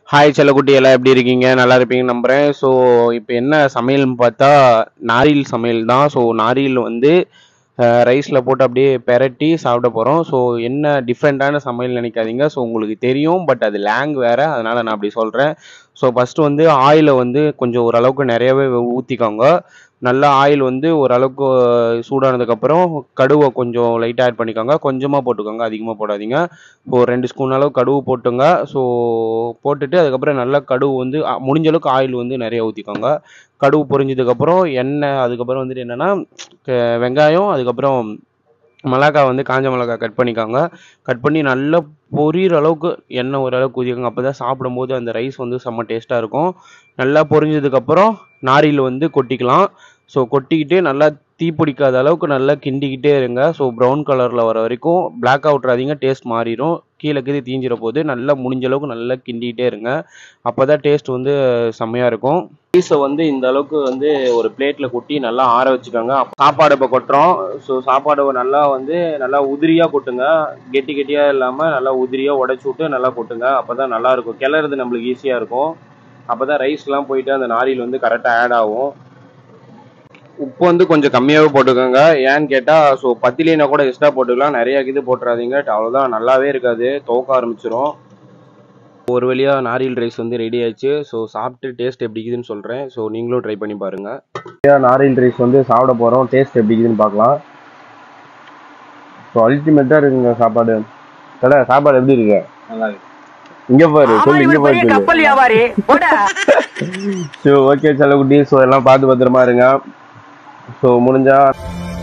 hi செல்லக்குட்டி எல்லாம் எப்படி இருக்கீங்க நல்லா இருப்பீங்கன்னு நம்புகிறேன் ஸோ இப்போ என்ன சமையல்னு பார்த்தா நாரியில் சமையல் தான் ஸோ நாரியில் வந்து ரைஸில் போட்டு அப்படியே பெரட்டி சாப்பிட போகிறோம் ஸோ என்ன டிஃப்ரெண்ட்டான சமையல் நினைக்காதீங்க ஸோ உங்களுக்கு தெரியும் பட் அது லேங் வேறு அதனால் நான் அப்படி சொல்கிறேன் ஸோ ஃபஸ்ட்டு வந்து ஆயிலை வந்து கொஞ்சம் ஓரளவுக்கு நிறையவே ஊற்றிக்கோங்க நல்லா ஆயில் வந்து ஓரளவுக்கு சூடானதுக்கப்புறம் கடுவை கொஞ்சம் லைட்டாக ஆட் பண்ணிக்கோங்க கொஞ்சமாக போட்டுக்கோங்க அதிகமாக போடாதீங்க இப்போ ஒரு ரெண்டு ஸ்பூன் அளவு கடுகு போட்டுங்க ஸோ போட்டுட்டு அதுக்கப்புறம் நல்லா கடுகு வந்து அ, முடிஞ்ச அளவுக்கு ஆயில் வந்து நிறைய ஊற்றிக்கோங்க கடுகு பொரிஞ்சதுக்கப்புறம் எண்ணெய் அதுக்கப்புறம் வந்துட்டு என்னென்னா வெங்காயம் அதுக்கப்புறம் மிளகாய் வந்து காஞ்ச மிளகாய் கட் பண்ணிக்கோங்க கட் பண்ணி நல்லா பொரியிற அளவுக்கு எண்ணெய் ஓரளவுக்கு ஊற்றிக்கோங்க அப்போ தான் சாப்பிடும்போது அந்த ரைஸ் வந்து செம்ம டேஸ்ட்டாக இருக்கும் நல்லா பொரிஞ்சதுக்கப்புறம் நாரியில் வந்து கொட்டிக்கலாம் ஸோ கொட்டிக்கிட்டு நல்லா தீ பிடிக்காத அளவுக்கு நல்லா கிண்டிக்கிட்டே இருங்க ஸோ ப்ரௌன் கலரில் வர வரைக்கும் பிளாக் அவுட்றாதீங்க டேஸ்ட் மாறிடும் கீழே கீழே தீஞ்சிட போது நல்லா முடிஞ்ச அளவுக்கு நல்லா கிண்டிக்கிட்டே இருங்க அப்போ தான் டேஸ்ட் வந்து செம்மையாக இருக்கும் ரைஸை வந்து இந்த அளவுக்கு வந்து ஒரு பிளேட்டில் கொட்டி நல்லா ஆற வச்சுக்கோங்க அப்ப சாப்பாடு இப்போ கொட்டுறோம் ஸோ சாப்பாடு நல்லா வந்து நல்லா உதிரியாக கொட்டுங்க கெட்டி கெட்டியாக இல்லாமல் நல்லா உதிரியாக உடச்சி விட்டு நல்லா கொட்டுங்க அப்போ தான் நல்லாயிருக்கும் கிளறது நம்மளுக்கு ஈஸியாக இருக்கும் அப்போ தான் ரைஸ்லாம் போயிட்டு அந்த நாரியில் வந்து கரெக்டாக ஆட் ஆகும் உப்பு வந்து கொஞ்சம் கம்மியாகவே போட்டுக்கோங்க ஏன்னு கேட்டால் ஸோ பத்திலினா கூட எக்ஸ்ட்ரா போட்டுக்கலாம் நிறைய இது போட்டுறாதீங்க அவ்வளோதான் நல்லாவே இருக்காது துவக்க ஆரம்பிச்சிரும் ஒரு வழியாக நாரியல் ரைஸ் வந்து ரெடி ஆயிடுச்சு ஸோ சாப்பிட்டு டேஸ்ட் எப்படி இருக்குதுன்னு சொல்கிறேன் ஸோ நீங்களும் ட்ரை பண்ணி பாருங்கள் நாரியல் ரைஸ் வந்து சாப்பிட போகிறோம் டேஸ்ட் எப்படி இருக்குதுன்னு பார்க்கலாம் ஸோ அல்டிமேட்டாக இருக்குங்க சாப்பாடு கடை சாப்பாடு எப்படி இருக்கு நல்லா இருக்கு இங்கே பாரு சொல்லு இங்கே பெரிய பாரு கப்பல் வியாபாரி போடா ஸோ ஓகே செல்லக்குட்டி ஸோ எல்லாம் பார்த்து பத்திரமா இருங்க ஸோ முடிஞ்சா